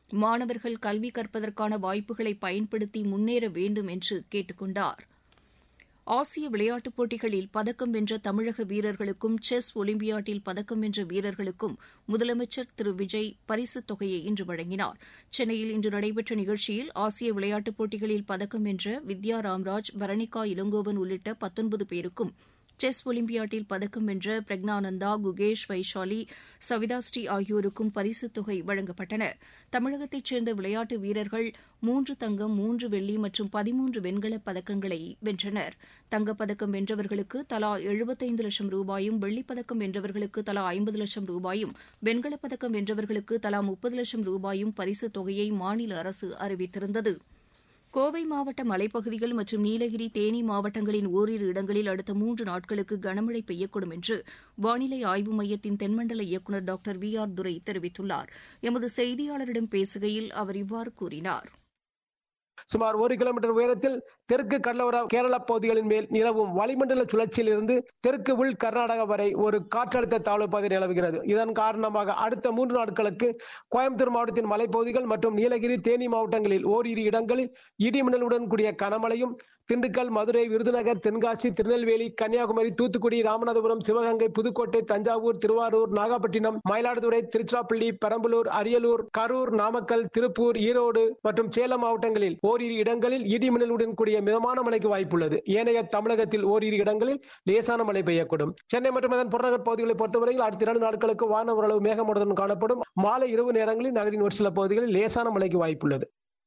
மாணவர்கள் கல்வி கற்பதற்கான வாய்ப்புகளை பயன்படுத்தி முன்னேற வேண்டும் என்று கேட்டுக் கொண்டார் ஆசிய விளையாட்டுப் போட்டிகளில் பதக்கம் வென்ற தமிழக வீரர்களுக்கும் செஸ் ஒலிம்பியாட்டில் பதக்கம் வென்ற வீரர்களுக்கும் முதலமைச்சர் திரு விஜய் பரிசுத் தொகையை இன்று வழங்கினார் சென்னையில் இன்று நடைபெற்ற நிகழ்ச்சியில் ஆசிய விளையாட்டுப் போட்டிகளில் பதக்கம் வென்ற வித்யா ராம்ராஜ் பரணிகா இளங்கோவன் உள்ளிட்ட பத்தொன்பது பேருக்கும் செஸ் ஒலிம்பியாட்டில் பதக்கம் வென்ற பிரக்னானந்தா குகேஷ் வைஷாலி சவிதாஸ்ரீ ஆகியோருக்கும் பரிசுத் தொகை வழங்கப்பட்டன தமிழகத்தைச் சேர்ந்த விளையாட்டு வீரர்கள் மூன்று தங்கம் மூன்று வெள்ளி மற்றும் பதிமூன்று வெண்கலப் பதக்கங்களை வென்றனர் தங்கப்பதக்கம் வென்றவர்களுக்கு தலா எழுபத்தைந்து லட்சம் ரூபாயும் வெள்ளிப்பதக்கம் வென்றவர்களுக்கு தலா ஐம்பது லட்சம் ரூபாயும் வெண்கலப் பதக்கம் வென்றவர்களுக்கு தலா முப்பது லட்சம் ரூபாயும் பரிசுத் தொகையை மாநில அரசு அறிவித்திருந்தது கோவை மாவட்ட மலைப்பகுதிகள் மற்றும் நீலகிரி தேனி மாவட்டங்களின் ஓரிரு இடங்களில் அடுத்த மூன்று நாட்களுக்கு கனமழை பெய்யக்கூடும் என்று வானிலை ஆய்வு மையத்தின் தென்மண்டல இயக்குநர் டாக்டர் வி ஆர் துரை தெரிவித்துள்ளார் எமது செய்தியாளரிடம் பேசுகையில் அவர் இவ்வாறு கூறினார் சுமார் ஒரு கிலோமீட்டர் உயரத்தில் தெற்கு கடலோர கேரள பகுதிகளின் மேல் நிலவும் வளிமண்டல சுழற்சியில் இருந்து தெற்கு உள் கர்நாடகா வரை ஒரு காற்றழுத்த தாழ்வு பகுதி நிலவுகிறது இதன் காரணமாக அடுத்த மூன்று நாட்களுக்கு கோயம்புத்தூர் மாவட்டத்தின் மலைப்பகுதிகள் மற்றும் நீலகிரி தேனி மாவட்டங்களில் ஓரிரு இடங்களில் இடிமின்னலுடன் கூடிய கனமழையும் திண்டுக்கல் மதுரை விருதுநகர் தென்காசி திருநெல்வேலி கன்னியாகுமரி தூத்துக்குடி ராமநாதபுரம் சிவகங்கை புதுக்கோட்டை தஞ்சாவூர் திருவாரூர் நாகப்பட்டினம் மயிலாடுதுறை திருச்சிராப்பள்ளி பெரம்பலூர் அரியலூர் கரூர் நாமக்கல் திருப்பூர் ஈரோடு மற்றும் சேலம் மாவட்டங்களில் ஓரிரு இடங்களில் இடிமின்னலுடன் கூடிய மிதமான மழைக்கு வாய்ப்புள்ளது ஏனைய தமிழகத்தில் ஓரிரு இடங்களில் லேசான மழை பெய்யக்கூடும் சென்னை மற்றும் அதன் புறநகர் பகுதிகளை பொறுத்தவரையில் அடுத்த இரண்டு நாட்களுக்கு வான ஓரளவு மேகமூட்டத்துடன் காணப்படும் மாலை இரவு நேரங்களில் நகரின் ஒரு சில பகுதிகளில் லேசான மழைக்கு வாய்ப்புள்ளது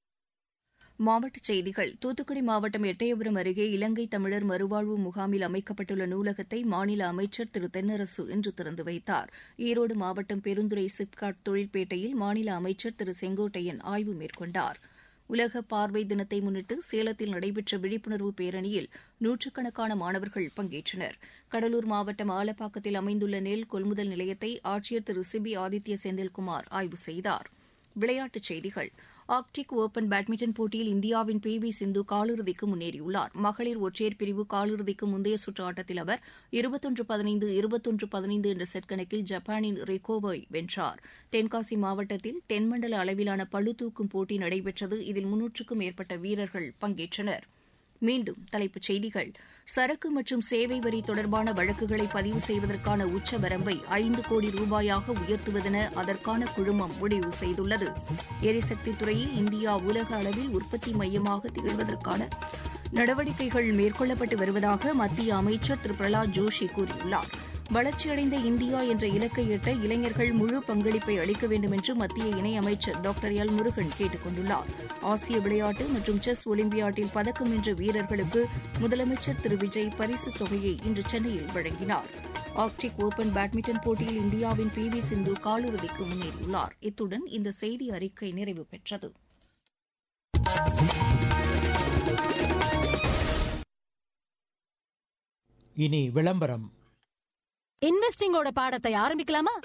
மாவட்டச் செய்திகள் தூத்துக்குடி மாவட்டம் எட்டயபுரம் அருகே இலங்கை தமிழர் மறுவாழ்வு முகாமில் அமைக்கப்பட்டுள்ள நூலகத்தை மாநில அமைச்சர் திரு தென்னரசு இன்று திறந்து வைத்தார் ஈரோடு மாவட்டம் பெருந்துறை சிப்காட் தொழிற்பேட்டையில் மாநில அமைச்சர் திரு செங்கோட்டையன் ஆய்வு மேற்கொண்டார் உலக பார்வை தினத்தை முன்னிட்டு சேலத்தில் நடைபெற்ற விழிப்புணர்வு பேரணியில் நூற்றுக்கணக்கான மாணவர்கள் பங்கேற்றனர் கடலூர் மாவட்டம் ஆலப்பாக்கத்தில் அமைந்துள்ள நெல் கொள்முதல் நிலையத்தை ஆட்சியர் திரு சிபி ஆதித்ய செந்தில்குமார் ஆய்வு செய்தார் விளையாட்டுச் செய்திகள் ஆர்க்டிக் ஓபன் பேட்மிண்டன் போட்டியில் இந்தியாவின் பி வி சிந்து காலிறுதிக்கு முன்னேறியுள்ளார் மகளிர் ஒற்றையர் பிரிவு காலிறுதிக்கு முந்தைய சுற்று ஆட்டத்தில் அவர் இருபத்தொன்று பதினைந்து இருபத்தொன்று பதினைந்து என்ற செட் கணக்கில் ஜப்பானின் ரிகோவை வென்றார் தென்காசி மாவட்டத்தில் தென்மண்டல அளவிலான பளுதூக்கும் போட்டி நடைபெற்றது இதில் முன்னூற்றுக்கும் மேற்பட்ட வீரர்கள் பங்கேற்றனர் மீண்டும் தலைப்புச் செய்திகள் சரக்கு மற்றும் சேவை வரி தொடர்பான வழக்குகளை பதிவு செய்வதற்கான உச்சவரம்பை ஐந்து கோடி ரூபாயாக உயர்த்துவதென அதற்கான குழுமம் முடிவு செய்துள்ளது எரிசக்தி துறையில் இந்தியா உலக அளவில் உற்பத்தி மையமாக திகழ்வதற்கான நடவடிக்கைகள் மேற்கொள்ளப்பட்டு வருவதாக மத்திய அமைச்சர் திரு பிரகலாத் ஜோஷி கூறியுள்ளார் வளர்ச்சியடைந்த இந்தியா என்ற இலக்கை எட்ட இளைஞர்கள் முழு பங்களிப்பை அளிக்க வேண்டும் என்று மத்திய இணையமைச்சர் டாக்டர் எல் முருகன் கேட்டுக் கொண்டுள்ளார் ஆசிய விளையாட்டு மற்றும் செஸ் ஒலிம்பியாட்டில் பதக்கம் வென்ற வீரர்களுக்கு முதலமைச்சர் திரு விஜய் பரிசுத் தொகையை இன்று சென்னையில் வழங்கினார் ஆர்க்டிக் ஓபன் பேட்மிண்டன் போட்டியில் இந்தியாவின் பி வி சிந்து காலிறுதிக்கு முன்னேறியுள்ளார் இத்துடன் இந்த செய்தி அறிக்கை நிறைவு பெற்றது இனி விளம்பரம் இன்வெஸ்டிங்கோட பாடத்தை ஆரம்பிக்கலாமா